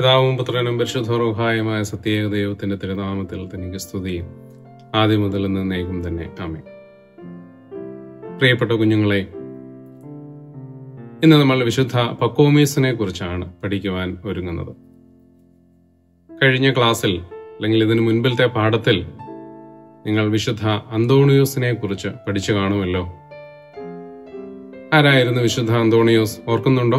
പിതാവും പുത്രനും പരിശുദ്ധറുഹായുമായ സത്യേക ദൈവത്തിന്റെ തിരുനാമത്തിൽ തനിക്ക് സ്തുതിയും ആദ്യം മുതൽ എന്നേക്കും തന്നെ ആമേ പ്രിയപ്പെട്ട കുഞ്ഞുങ്ങളെ ഇന്ന് നമ്മൾ വിശുദ്ധ പക്കോമീസിനെ കുറിച്ചാണ് പഠിക്കുവാൻ ഒരുങ്ങുന്നത് കഴിഞ്ഞ ക്ലാസ്സിൽ അല്ലെങ്കിൽ ഇതിനു മുൻപിലത്തെ പാഠത്തിൽ നിങ്ങൾ വിശുദ്ധ അന്തോണിയോസിനെ കുറിച്ച് പഠിച്ചു കാണുമല്ലോ ആരായിരുന്നു വിശുദ്ധ അന്തോണിയോസ് ഓർക്കുന്നുണ്ടോ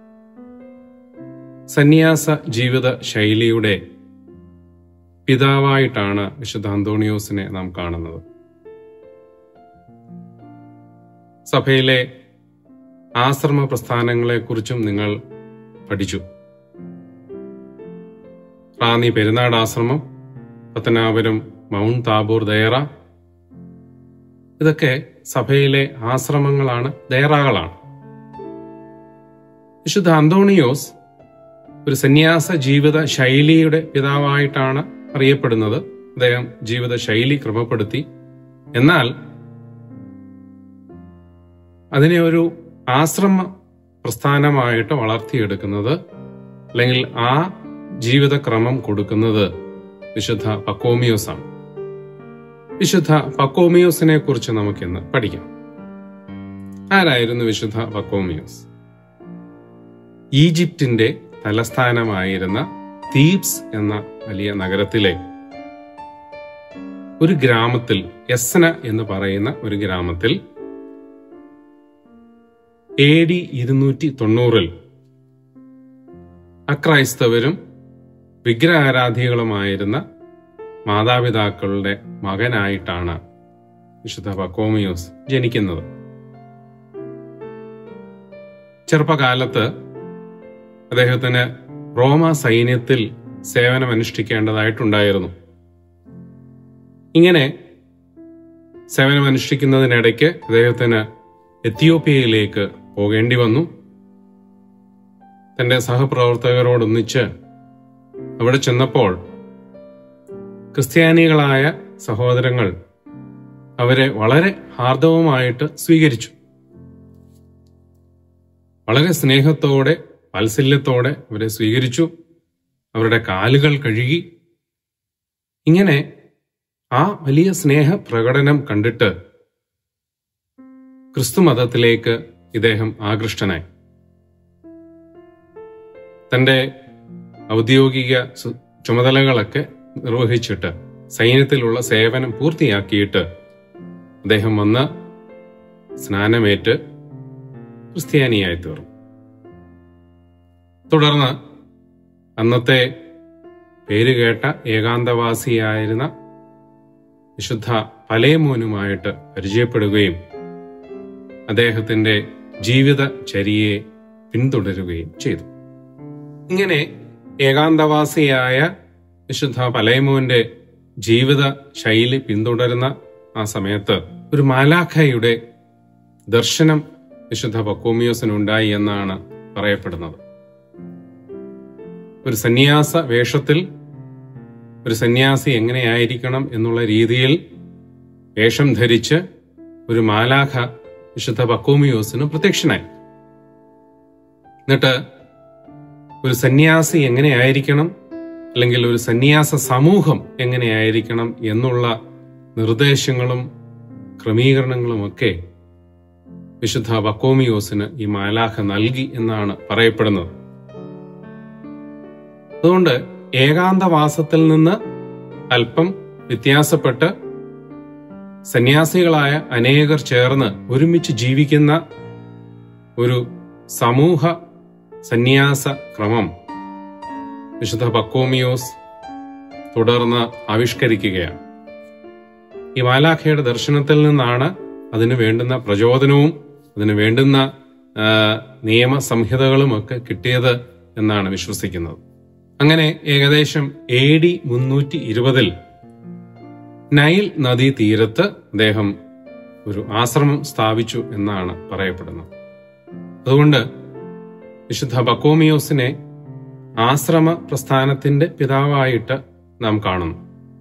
സന്യാസ ജീവിത ശൈലിയുടെ പിതാവായിട്ടാണ് വിശുദ്ധ അന്തോണിയോസിനെ നാം കാണുന്നത് സഭയിലെ ആശ്രമ പ്രസ്ഥാനങ്ങളെക്കുറിച്ചും നിങ്ങൾ പഠിച്ചു റാന്നി പെരുന്നാട് ആശ്രമം പത്തനാപുരം മൗണ്ട് താബൂർ ദയറ ഇതൊക്കെ സഭയിലെ ആശ്രമങ്ങളാണ് ദയറകളാണ് വിശുദ്ധ അന്തോണിയോസ് ഒരു സന്യാസ ജീവിത ശൈലിയുടെ പിതാവായിട്ടാണ് അറിയപ്പെടുന്നത് അദ്ദേഹം ജീവിത ശൈലി ക്രമപ്പെടുത്തി എന്നാൽ അതിനെ ഒരു ആശ്രമ പ്രസ്ഥാനമായിട്ട് വളർത്തിയെടുക്കുന്നത് അല്ലെങ്കിൽ ആ ജീവിതക്രമം കൊടുക്കുന്നത് വിശുദ്ധ പക്കോമിയോസ് ആണ് വിശുദ്ധ പക്കോമിയോസിനെ കുറിച്ച് നമുക്കിന്ന് പഠിക്കാം ആരായിരുന്നു വിശുദ്ധ പക്കോമിയോസ് ഈജിപ്തിന്റെ തലസ്ഥാനമായിരുന്ന തീബ്സ് എന്ന വലിയ നഗരത്തിലെ ഒരു ഗ്രാമത്തിൽ എസ്ന എന്ന് പറയുന്ന ഒരു ഗ്രാമത്തിൽ എ ഡി ഇരുന്നൂറ്റി തൊണ്ണൂറിൽ അക്രൈസ്തവരും വിഗ്രഹാരാധികളുമായിരുന്ന മാതാപിതാക്കളുടെ മകനായിട്ടാണ് വിശുദ്ധ പക്കോമിയോസ് ജനിക്കുന്നത് ചെറുപ്പകാലത്ത് അദ്ദേഹത്തിന് റോമ സൈന്യത്തിൽ സേവനമനുഷ്ഠിക്കേണ്ടതായിട്ടുണ്ടായിരുന്നു ഇങ്ങനെ സേവനമനുഷ്ഠിക്കുന്നതിനിടയ്ക്ക് അദ്ദേഹത്തിന് എത്യോപ്യയിലേക്ക് പോകേണ്ടി വന്നു തന്റെ സഹപ്രവർത്തകരോടൊന്നിച്ച് അവിടെ ചെന്നപ്പോൾ ക്രിസ്ത്യാനികളായ സഹോദരങ്ങൾ അവരെ വളരെ ഹാർദവമായിട്ട് സ്വീകരിച്ചു വളരെ സ്നേഹത്തോടെ വാത്സല്യത്തോടെ അവരെ സ്വീകരിച്ചു അവരുടെ കാലുകൾ കഴുകി ഇങ്ങനെ ആ വലിയ സ്നേഹ പ്രകടനം കണ്ടിട്ട് ക്രിസ്തുമതത്തിലേക്ക് ഇദ്ദേഹം ആകൃഷ്ടനായി തന്റെ ഔദ്യോഗിക ചുമതലകളൊക്കെ നിർവഹിച്ചിട്ട് സൈന്യത്തിലുള്ള സേവനം പൂർത്തിയാക്കിയിട്ട് അദ്ദേഹം വന്ന് സ്നാനമേറ്റ് ക്രിസ്ത്യാനിയായി തീർന്നു തുടർന്ന് അന്നത്തെ പേരുകേട്ട ഏകാന്തവാസിയായിരുന്ന വിശുദ്ധ പലേമോനുമായിട്ട് പരിചയപ്പെടുകയും അദ്ദേഹത്തിന്റെ ജീവിതചര്യയെ പിന്തുടരുകയും ചെയ്തു ഇങ്ങനെ ഏകാന്തവാസിയായ വിശുദ്ധ പലയമോന്റെ ജീവിത ശൈലി പിന്തുടരുന്ന ആ സമയത്ത് ഒരു മാലാഖയുടെ ദർശനം വിശുദ്ധ പക്കോമിയോസിനുണ്ടായി എന്നാണ് പറയപ്പെടുന്നത് ഒരു സന്യാസ വേഷത്തിൽ ഒരു സന്യാസി എങ്ങനെയായിരിക്കണം എന്നുള്ള രീതിയിൽ വേഷം ധരിച്ച് ഒരു മാലാഖ വിശുദ്ധ പക്കോമിയോസിന് പ്രത്യക്ഷനായി എന്നിട്ട് ഒരു സന്യാസി എങ്ങനെയായിരിക്കണം അല്ലെങ്കിൽ ഒരു സന്യാസ സമൂഹം എങ്ങനെയായിരിക്കണം എന്നുള്ള നിർദ്ദേശങ്ങളും ക്രമീകരണങ്ങളും ഒക്കെ വിശുദ്ധ വക്കോമിയോസിന് ഈ മാലാഖ നൽകി എന്നാണ് പറയപ്പെടുന്നത് അതുകൊണ്ട് ഏകാന്തവാസത്തിൽ നിന്ന് അല്പം വ്യത്യാസപ്പെട്ട് സന്യാസികളായ അനേകർ ചേർന്ന് ഒരുമിച്ച് ജീവിക്കുന്ന ഒരു സമൂഹ സന്യാസ ക്രമം വിശുദ്ധ പക്കോമിയോസ് തുടർന്ന് ആവിഷ്കരിക്കുകയാണ് ഈ മാലാഖയുടെ ദർശനത്തിൽ നിന്നാണ് അതിന് വേണ്ടുന്ന പ്രചോദനവും അതിന് വേണ്ടുന്ന നിയമ സംഹിതകളും ഒക്കെ കിട്ടിയത് എന്നാണ് വിശ്വസിക്കുന്നത് അങ്ങനെ ഏകദേശം എ ഡി മുന്നൂറ്റി ഇരുപതിൽ നൈൽ നദീ തീരത്ത് അദ്ദേഹം ഒരു ആശ്രമം സ്ഥാപിച്ചു എന്നാണ് പറയപ്പെടുന്നത് അതുകൊണ്ട് വിശുദ്ധ ബക്കോമിയോസിനെ ആശ്രമ പ്രസ്ഥാനത്തിന്റെ പിതാവായിട്ട് നാം കാണുന്നു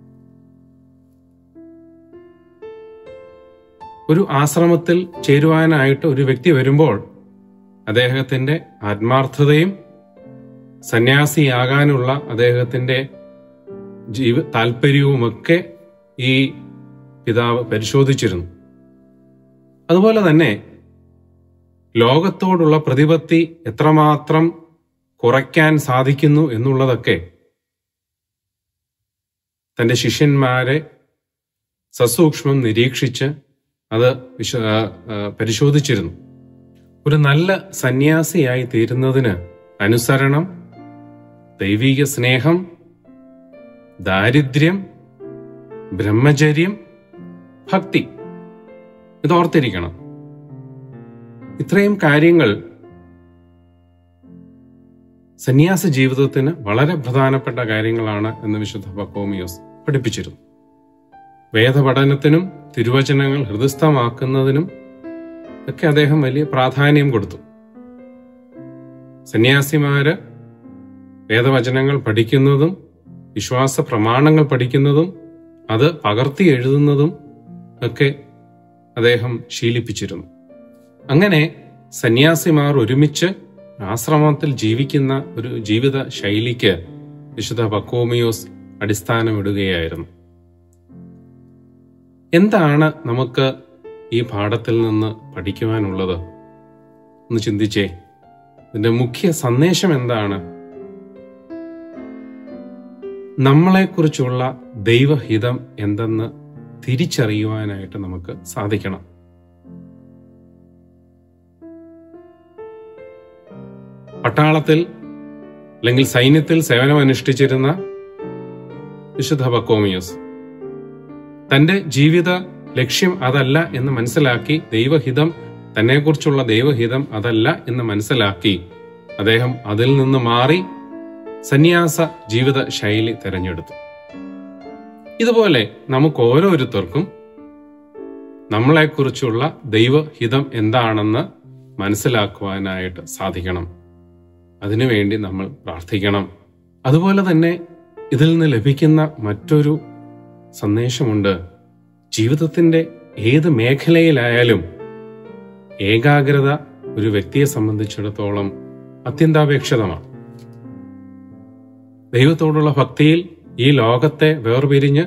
ഒരു ആശ്രമത്തിൽ ചേരുവാനായിട്ട് ഒരു വ്യക്തി വരുമ്പോൾ അദ്ദേഹത്തിന്റെ ആത്മാർത്ഥതയും സന്യാസിയാകാനുള്ള അദ്ദേഹത്തിന്റെ ജീവ താല്പര്യവുമൊക്കെ ഈ പിതാവ് പരിശോധിച്ചിരുന്നു അതുപോലെ തന്നെ ലോകത്തോടുള്ള പ്രതിപത്തി എത്രമാത്രം കുറയ്ക്കാൻ സാധിക്കുന്നു എന്നുള്ളതൊക്കെ തന്റെ ശിഷ്യന്മാരെ സസൂക്ഷ്മം നിരീക്ഷിച്ച് അത് വിശ ആ, ആ, പരിശോധിച്ചിരുന്നു ഒരു നല്ല സന്യാസിയായി തീരുന്നതിന് അനുസരണം ദൈവിക സ്നേഹം ദാരിദ്ര്യം ബ്രഹ്മചര്യം ഭക്തി ഇത് ഓർത്തിരിക്കണം ഇത്രയും കാര്യങ്ങൾ സന്യാസ ജീവിതത്തിന് വളരെ പ്രധാനപ്പെട്ട കാര്യങ്ങളാണ് എന്ന് വിശുദ്ധ പക്കോമിയോസ് പഠിപ്പിച്ചിരുന്നു വേദപഠനത്തിനും തിരുവചനങ്ങൾ ഹൃദയസ്ഥമാക്കുന്നതിനും ഒക്കെ അദ്ദേഹം വലിയ പ്രാധാന്യം കൊടുത്തു സന്യാസിമാര് വേദവചനങ്ങൾ പഠിക്കുന്നതും വിശ്വാസ പ്രമാണങ്ങൾ പഠിക്കുന്നതും അത് പകർത്തി എഴുതുന്നതും ഒക്കെ അദ്ദേഹം ശീലിപ്പിച്ചിരുന്നു അങ്ങനെ സന്യാസിമാർ ഒരുമിച്ച് ആശ്രമത്തിൽ ജീവിക്കുന്ന ഒരു ജീവിത ശൈലിക്ക് വിശുദ്ധ പക്കോമിയോസ് അടിസ്ഥാനമിടുകയായിരുന്നു എന്താണ് നമുക്ക് ഈ പാഠത്തിൽ നിന്ന് പഠിക്കുവാനുള്ളത് ഒന്ന് ചിന്തിച്ചേ ഇതിന്റെ മുഖ്യ സന്ദേശം എന്താണ് നമ്മളെക്കുറിച്ചുള്ള ദൈവഹിതം എന്തെന്ന് തിരിച്ചറിയുവാനായിട്ട് നമുക്ക് സാധിക്കണം പട്ടാളത്തിൽ അല്ലെങ്കിൽ സൈന്യത്തിൽ സേവനമനുഷ്ഠിച്ചിരുന്ന വിശുദ്ധ ബക്കോമിയോസ് തന്റെ ജീവിത ലക്ഷ്യം അതല്ല എന്ന് മനസ്സിലാക്കി ദൈവഹിതം തന്നെക്കുറിച്ചുള്ള ദൈവഹിതം അതല്ല എന്ന് മനസ്സിലാക്കി അദ്ദേഹം അതിൽ നിന്ന് മാറി സന്യാസ ജീവിത ശൈലി തിരഞ്ഞെടുത്തു ഇതുപോലെ നമുക്ക് ഓരോരുത്തർക്കും നമ്മളെക്കുറിച്ചുള്ള ദൈവഹിതം എന്താണെന്ന് മനസ്സിലാക്കുവാനായിട്ട് സാധിക്കണം അതിനുവേണ്ടി നമ്മൾ പ്രാർത്ഥിക്കണം അതുപോലെ തന്നെ ഇതിൽ നിന്ന് ലഭിക്കുന്ന മറ്റൊരു സന്ദേശമുണ്ട് ജീവിതത്തിന്റെ ഏത് മേഖലയിലായാലും ഏകാഗ്രത ഒരു വ്യക്തിയെ സംബന്ധിച്ചിടത്തോളം അത്യന്താപേക്ഷിതമാണ് ദൈവത്തോടുള്ള ഭക്തിയിൽ ഈ ലോകത്തെ വേർപിരിഞ്ഞ്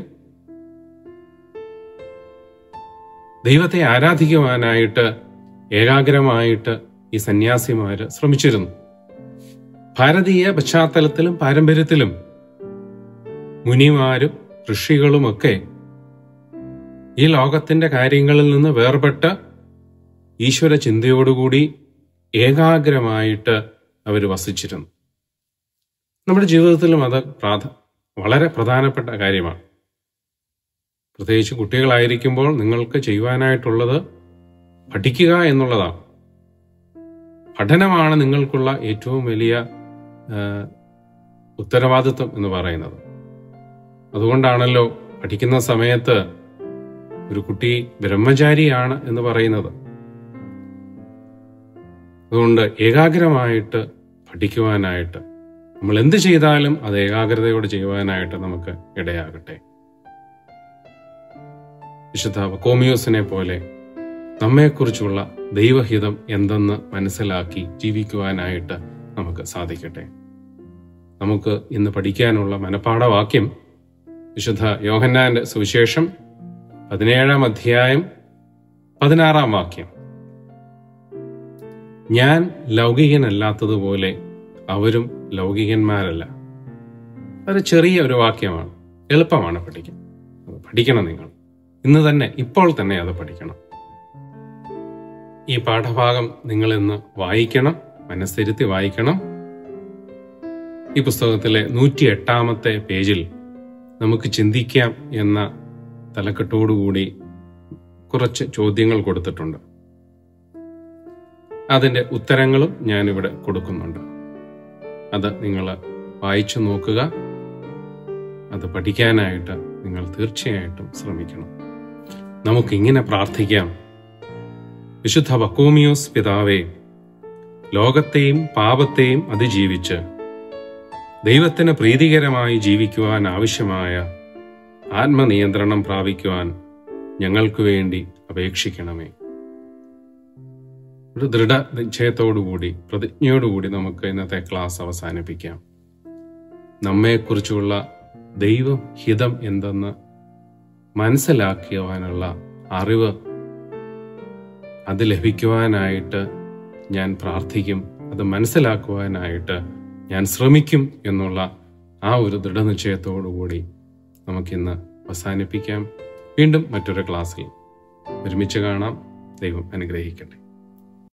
ദൈവത്തെ ആരാധിക്കുവാനായിട്ട് ഏകാഗ്രമായിട്ട് ഈ സന്യാസിമാര് ശ്രമിച്ചിരുന്നു ഭാരതീയ പശ്ചാത്തലത്തിലും പാരമ്പര്യത്തിലും മുനിമാരും ഋഷികളുമൊക്കെ ഈ ലോകത്തിന്റെ കാര്യങ്ങളിൽ നിന്ന് വേർപെട്ട് ഈശ്വര ചിന്തയോടുകൂടി ഏകാഗ്രമായിട്ട് അവർ വസിച്ചിരുന്നു നമ്മുടെ ജീവിതത്തിലും അത് പ്രാധ വളരെ പ്രധാനപ്പെട്ട കാര്യമാണ് പ്രത്യേകിച്ച് കുട്ടികളായിരിക്കുമ്പോൾ നിങ്ങൾക്ക് ചെയ്യുവാനായിട്ടുള്ളത് പഠിക്കുക എന്നുള്ളതാണ് പഠനമാണ് നിങ്ങൾക്കുള്ള ഏറ്റവും വലിയ ആ, ഉത്തരവാദിത്വം എന്ന് പറയുന്നത് അതുകൊണ്ടാണല്ലോ പഠിക്കുന്ന സമയത്ത് ഒരു കുട്ടി ബ്രഹ്മചാരിയാണ് എന്ന് പറയുന്നത് അതുകൊണ്ട് ഏകാഗ്രമായിട്ട് പഠിക്കുവാനായിട്ട് നമ്മൾ എന്ത് ചെയ്താലും അത് ഏകാഗ്രതയോടെ ചെയ്യുവാനായിട്ട് നമുക്ക് ഇടയാകട്ടെ വിശുദ്ധ കോമിയോസിനെ പോലെ നമ്മെക്കുറിച്ചുള്ള ദൈവഹിതം എന്തെന്ന് മനസ്സിലാക്കി ജീവിക്കുവാനായിട്ട് നമുക്ക് സാധിക്കട്ടെ നമുക്ക് ഇന്ന് പഠിക്കാനുള്ള മനപാഠവാക്യം വിശുദ്ധ യോഹന്നാന്റെ സുവിശേഷം പതിനേഴാം അധ്യായം പതിനാറാം വാക്യം ഞാൻ ലൗകികനല്ലാത്തതുപോലെ അവരും ലൗകികന്മാരല്ല അത് ചെറിയ ഒരു വാക്യമാണ് എളുപ്പമാണ് പഠിക്കാൻ അത് പഠിക്കണം നിങ്ങൾ ഇന്ന് തന്നെ ഇപ്പോൾ തന്നെ അത് പഠിക്കണം ഈ പാഠഭാഗം നിങ്ങൾ ഇന്ന് വായിക്കണം മനസ്സിരുത്തി വായിക്കണം ഈ പുസ്തകത്തിലെ നൂറ്റി എട്ടാമത്തെ പേജിൽ നമുക്ക് ചിന്തിക്കാം എന്ന തലക്കെട്ടോടുകൂടി കുറച്ച് ചോദ്യങ്ങൾ കൊടുത്തിട്ടുണ്ട് അതിന്റെ ഉത്തരങ്ങളും ഞാനിവിടെ കൊടുക്കുന്നുണ്ട് അത് നിങ്ങൾ വായിച്ചു നോക്കുക അത് പഠിക്കാനായിട്ട് നിങ്ങൾ തീർച്ചയായിട്ടും ശ്രമിക്കണം നമുക്കിങ്ങനെ പ്രാർത്ഥിക്കാം വിശുദ്ധ വക്കോമിയോസ് പിതാവേ ലോകത്തെയും പാപത്തെയും അതിജീവിച്ച് ദൈവത്തിന് പ്രീതികരമായി ജീവിക്കുവാൻ ആവശ്യമായ ആത്മനിയന്ത്രണം പ്രാപിക്കുവാൻ ഞങ്ങൾക്ക് വേണ്ടി അപേക്ഷിക്കണമേ ഒരു ദൃഢ നിശ്ചയത്തോടുകൂടി പ്രതിജ്ഞയോടുകൂടി നമുക്ക് ഇന്നത്തെ ക്ലാസ് അവസാനിപ്പിക്കാം നമ്മെക്കുറിച്ചുള്ള ദൈവം ഹിതം എന്തെന്ന് മനസ്സിലാക്കുവാനുള്ള അറിവ് അത് ലഭിക്കുവാനായിട്ട് ഞാൻ പ്രാർത്ഥിക്കും അത് മനസ്സിലാക്കുവാനായിട്ട് ഞാൻ ശ്രമിക്കും എന്നുള്ള ആ ഒരു ദൃഢനിശ്ചയത്തോടുകൂടി നമുക്കിന്ന് അവസാനിപ്പിക്കാം വീണ്ടും മറ്റൊരു ക്ലാസ്സിൽ ഒരുമിച്ച് കാണാം ദൈവം അനുഗ്രഹിക്കട്ടെ